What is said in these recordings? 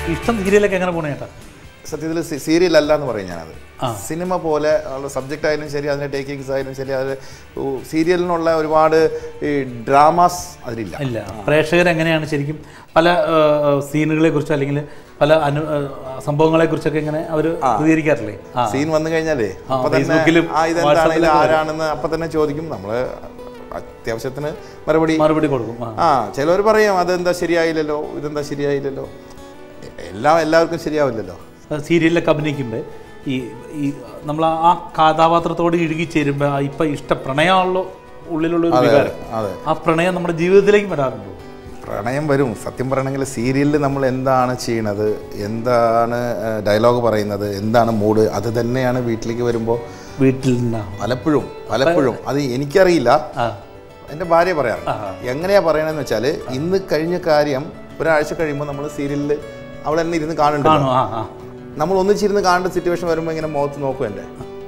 ഇഷ്ടം സീരിയലൊക്കെ എങ്ങനെ പോണേ ചേട്ടാ സത്യത്തിൽ സീരിയൽ അല്ല എന്ന് പറയും ഞാനത് ആ. സിനിമ പോലെ ഉള്ള സബ്ജക്റ്റ് ആയാലും ശരി അതിൻ്റെ ടേക്കിങ്സ് ആയാലും ശരി അത് സീരിയലിനുള്ള ഒരുപാട് ഈ ഡ്രാമാസ് അതിലില്ല ഇല്ല പ്രേക്ഷകർ എങ്ങനെയാണ് ശരിക്കും പല സീനുകളെ കുറിച്ചോ അല്ലെങ്കിൽ പല അനു സംഭവങ്ങളെ കുറിച്ചൊക്കെ ഇങ്ങനെ അവർ പ്രതികരിക്കാറില്ലേ ആ സീൻ വന്നു കഴിഞ്ഞാലേ ആ, അപ്പൊ തന്നെ ഫേസ്ബുക്കിലും ആ ഇതെന്താണെങ്കിലും വാട്സാപ്പിലും ആരാണെന്ന് അപ്പൊ തന്നെ ചോദിക്കും നമ്മള് അത്യാവശ്യത്തിന് മറുപടി മറുപടി കൊടുക്കും ആ ആ ചിലവർ പറയും അതെന്താ ശരിയായില്ലല്ലോ ഇതെന്താ ശരിയായില്ലല്ലോ എല്ലാം എല്ലാവർക്കും ശരിയാവില്ലല്ലോ സീരിയലിലൊക്കെ അഭിനയിക്കുമ്പോൾ ഈ ഈ നമ്മൾ ആ കഥാപാത്രത്തോട് ഇഴുകി ചേരുമ്പോൾ ഇപ്പം ഇഷ്ട പ്രണയമുള്ള ഉള്ളിലുള്ള ഒരു വികാരം അതെ ആ പ്രണയം നമ്മുടെ ജീവിതത്തിലേക്ക് വരാറുണ്ടോ പ്രണയം വരും സത്യം പറയണമെങ്കിൽ സീരിയലിൽ നമ്മൾ എന്താണ് ചെയ്യണത് എന്താണ് ഡയലോഗ് പറയുന്നത് എന്താണ് മൂഡ് അത് തന്നെയാണ് വീട്ടിലേക്ക് വരുമ്പോൾ വീട്ടിൽ നിന്നാണ് പലപ്പോഴും പലപ്പോഴും അത് എനിക്കറിയില്ല ആ എൻ്റെ ഭാര്യ പറയാറുണ്ട് എങ്ങനെയാ പറയണമെന്ന് വെച്ചാൽ ഇന്ന് കഴിഞ്ഞ കാര്യം ഒരാഴ്ച കഴിയുമ്പോൾ നമ്മൾ സീരിയലിൽ അവൾ തന്നെ ഇരുന്ന് കാണുന്നുണ്ട് ആണോ ആ ആ നമ്മൾ ഒന്നിച്ചിരുന്ന് കാണേണ്ട സിറ്റുവേഷൻ വരുമ്പോൾ ഇങ്ങനെ മുഖത്ത് നോക്കും എൻ്റെ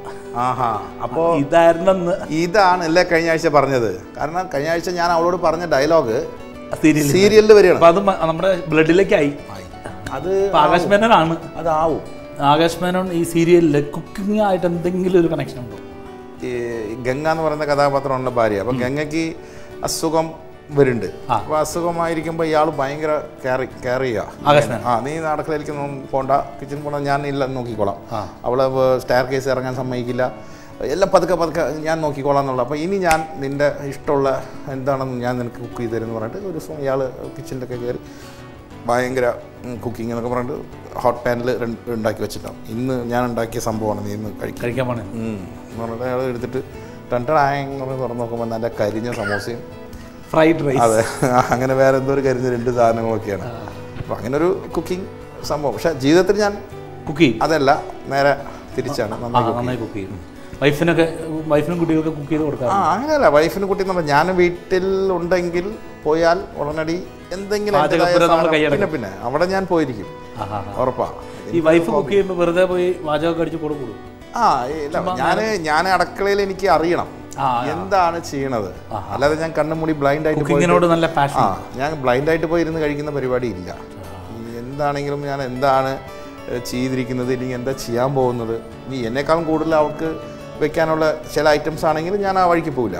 ആഹാ അപ്പോൾ ഇതായിരുന്നെന്ന് ഇതാണ് അല്ലേ കഴിഞ്ഞ ആഴ്ച പറഞ്ഞത് കാരണം കഴിഞ്ഞ ആഴ്ച ഞാൻ അവളോട് പറഞ്ഞ ഡയലോഗ് സീരിയൽ സീരിയലിൽ വരികയാണ് അപ്പം അത് മ- നമ്മുടെ ബ്ലഡിലേക്കായി അത് ഇപ്പം ആകാശ് മേനോനാണ് അതാവും ആകാശ് മേനോൻ ഈ സീരിയലിൽ കുക്കിംഗ് ആയിട്ട് എന്തെങ്കിലും ഒരു കണക്ഷൻ ഉണ്ടോ ഈ ഗംഗ എന്ന് പറയുന്ന കഥാപാത്രമുള്ള ഭാര്യ അപ്പം ഗംഗയ്ക്ക് അസുഖം വരുന്നുണ്ട് ആ. അപ്പോൾ അസുഖമായിരിക്കുമ്പോൾ ഇയാൾ ഭയങ്കര കെയർ കെയർ ചെയ്യുക ആകാശ് മേനോൻ ആ നീ അടുക്കളയിലേക്ക് ഒന്നും പോണ്ട കിച്ചൺ പോണ്ട ഞാൻ ഇല്ല നോക്കിക്കോളാം ആ. അവളെ സ്റ്റയർ കേസ് ഇറങ്ങാൻ സമ്മതിക്കില്ല എല്ലാം പതുക്കെ പതുക്കെ ഞാൻ നോക്കിക്കോളാം എന്നുള്ള അപ്പോൾ ഇനി ഞാൻ നിൻ്റെ ഇഷ്ടമുള്ള എന്താണെന്ന് ഞാൻ നിനക്ക് കുക്ക് ചെയ്ത് തരുമെന്ന് പറഞ്ഞിട്ട് ഒരു ദിവസം ഇയാൾ കിച്ചണിലൊക്കെ കയറി ഭയങ്കര കുക്കിംഗ് എന്നൊക്കെ പറഞ്ഞിട്ട് ഹോട്ട് പാനിൽ ഉണ്ടാക്കി വെച്ചിട്ടാണ് ഇന്ന് ഞാൻ ഉണ്ടാക്കിയ സംഭവമാണ് നീ ഇന്ന് കഴിക്കുക കഴിക്കാൻ പോണേ ഉം. എന്ന് പറഞ്ഞിട്ട് അയാൾ എടുത്തിട്ട് ടണ്ടടാങ് എന്ന് പറഞ്ഞ് തുറന്ന് നോക്കുമ്പോൾ നല്ല കരിഞ്ഞ സമോസയും ഫ്രൈഡ് റൈസ് അതെ അങ്ങനെ വേറെ എന്തോ ഒരു കരിഞ്ഞ രണ്ട് സാധനങ്ങളൊക്കെയാണ് അപ്പോൾ അങ്ങനെ ഒരു കുക്കിംഗ് സംഭവം പക്ഷേ ജീവിതത്തിൽ ഞാൻ കുക്ക് ചെയ്യും അതല്ല നേരെ തിരിച്ചാണ് ആ നന്നായി cook നന്നായി കുക്ക് ചെയ്യും വൈഫിനൊക്കെ വൈഫിനും കുട്ടികൾക്ക് കുക്ക് ചെയ്ത് കൊടുക്കാം ആ അങ്ങനെയല്ല വൈഫിന് കുട്ടി എന്ന് പറഞ്ഞാൽ ഞാൻ വീട്ടിൽ ഉണ്ടെങ്കിൽ പോയാൽ ഉടനടി എന്തെങ്കിലും പാചകപ്പുര എന്റേതായ നമ്മൾ സാധനം- കൈയടക്കും. പിന്നെ പിന്നെ അവിടെ ഞാൻ പോയിരിക്കും ആഹാ. ഉറപ്പാ ഈ വൈഫ് കുക്ക് ചെയ്യുമ്പോൾ വെറുതെ പോയി വാചകമൊക്കെ അടിച്ച് കൊടുക്കും ആ ഇല്ല ഞാൻ ഞാൻ അടുക്കളയിൽ എനിക്ക് അറിയണം ആ, എന്താണ് ചെയ്യണത് അല്ലാതെ ഞാൻ കണ്ണുമൂടി ബ്ലൈൻഡ് ആയിട്ട് പോയി കുക്കിങ്ങിനോട് നല്ല പാഷൻ ആ ഞാൻ ബ്ലൈൻഡ് ആയിട്ട് പോയി ഇരുന്ന് കഴിക്കുന്ന പരിപാടി ഇല്ല എന്താണെങ്കിലും ഞാൻ എന്താണ് ഏഹ്, ചെയ്തിരിക്കുന്നത് ഇല്ലെങ്കിൽ എന്താ ചെയ്യാൻ പോകുന്നത് ഇനി എന്നെക്കാളും കൂടുതൽ അവൾക്ക് വെക്കാനുള്ള ചില ഐറ്റംസ് ആണെങ്കിൽ ഞാൻ ആ വഴിക്ക് പോവില്ല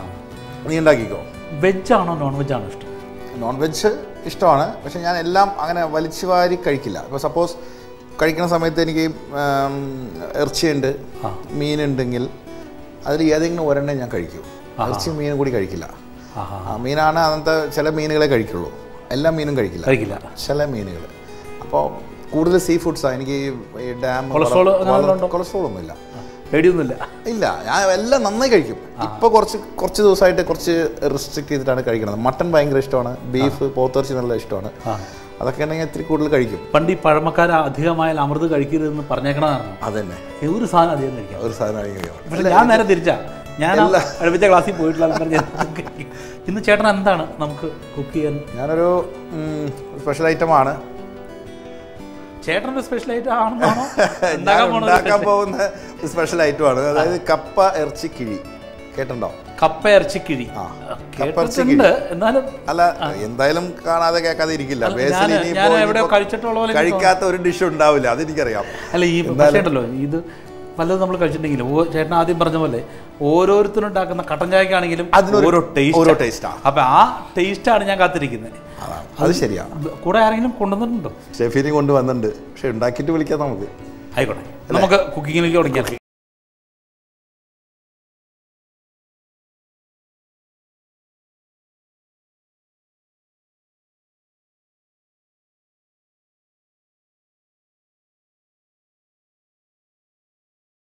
നീ ഉണ്ടാക്കിക്കോ വെജ് ആണോ നോൺ വെജ് ആണോ ഇഷ്ടം നോൺ വെജ് ഇഷ്ടമാണ് പക്ഷെ ഞാൻ എല്ലാം അങ്ങനെ വലിച്ചു വാരി കഴിക്കില്ല ഇപ്പോൾ സപ്പോസ് കഴിക്കുന്ന സമയത്ത് എനിക്ക് ഉം, ഇറച്ചിയുണ്ട് ആ. മീനുണ്ടെങ്കിൽ അതിൽ ഏതെങ്കിലും ഒരെണ്ണം ഞാൻ കഴിക്കൂ ഇറച്ചി മീനും കൂടി കഴിക്കില്ല ആഹാ ആ മീനാണ് അങ്ങനത്തെ ചില മീനുകളെ കഴിക്കുള്ളൂ എല്ലാ മീനും കഴിക്കില്ല കഴിക്കില്ല ചില മീനുകൾ അപ്പോൾ കൂടുതൽ സീ ഫുഡ്സാണ് എനിക്ക് ഈ ഡാം കൊളസ്ട്രോൾ അങ്ങനെ വല്ലതും ഉണ്ടോ? കൊളസ്ട്രോൾ ഒന്നുമില്ല പേടിയൊന്നുമില്ല ഇല്ല ഞാൻ എല്ലാം നന്നായി കഴിക്കും ഇപ്പോൾ കുറച്ച് കുറച്ച് ദിവസമായിട്ട് കുറച്ച് റെസ്ട്രിക്ട് ചെയ്തിട്ടാണ് കഴിക്കുന്നത് മട്ടൺ ഭയങ്കര ഇഷ്ടമാണ് ബീഫ് പോത്തിറച്ചി നല്ല ഇഷ്ടമാണ് ആ അതൊക്കെ ഉണ്ടെങ്കിൽ ഇത്തിരി കൂടുതൽ കഴിക്കും പണ്ട് ഈ പഴമക്കാർ അധികമായാൽ അമൃത് കഴിക്കരുതെന്ന് പറഞ്ഞേക്കണതാണ് അതന്നെ ഒരു സാധനം അധികം കഴിക്കാം ഒരു സാധനം കഴിക്കും പക്ഷെ ഞാൻ നേരെ തിരിച്ചാ ഞാൻ ആ അടുപ്പിച്ച ക്ലാസ്സിൽ പോയിട്ടില്ല പറഞ്ഞ ഇന്ന് ചേട്ടൻ എന്താണ് നമുക്ക് കുക്ക് ചെയ്യാൻ ഞാനൊരു സ്പെഷ്യൽ ഐറ്റമാണ് ചേട്ടൻ്റെ സ്പെഷ്യൽ ആയിട്ട് ആണെന്നാണോ ഉണ്ടാക്കാൻ പോണത് ഉണ്ടാക്കാൻ പോകുന്ന സ്പെഷ്യൽ ഐറ്റമാണ് അതായത് കപ്പ ഇറച്ചി കിഴി കേട്ടിട്ടുണ്ടോ കപ്പ ഇറച്ചിക്കിഴി ആ, കപ്പ ഇറച്ചി കേട്ടിട്ടുണ്ട് എന്നാലും അല്ല എന്തായാലും കാണാതെ കേൾക്കാതെ ഇരിക്കില്ല അല്ല, ബേസിൽ ഞാന് ഇനിയിപ്പോ ഞാൻ എവിടെയോ ഇനിയിപ്പോ കഴിച്ചിട്ടുള്ള പോലെ എനിക്ക് കഴിക്കാത്ത ഒരു ഡിഷ് ഉണ്ടാവില്ല അതെനിക്കറിയാം അല്ല ഈ പക്ഷേ ഉണ്ടല്ലോ ഇത് പലതും നമ്മൾ കഴിച്ചിട്ടുണ്ടെങ്കിലും ഓ ചേട്ടൻ ആദ്യം പറഞ്ഞ പോലെ ഓരോരുത്തരും ഉണ്ടാക്കുന്ന കട്ടൻ ചായക്കാണെങ്കിലും അതിനൊരു- ഓരോ ടേസ്റ്റ് ഓരോ ടേസ്റ്റാ അപ്പൊ ആ ടേസ്റ്റാണ് ഞാൻ കാത്തിരിക്കുന്നത് അതാണ് അത് ശരിയാ കൂടെ ആരെങ്കിലും കൊണ്ടുവന്നിട്ടുണ്ടോ ഷെഫീനെ കൊണ്ട് വന്നിട്ടുണ്ട് പക്ഷെ ഉണ്ടാക്കിയിട്ട് വിളിക്കാം നമുക്ക് ആയിക്കോട്ടെ നമുക്ക് കുക്കിങ്ങിലേക്ക് തുടങ്ങിയാൽ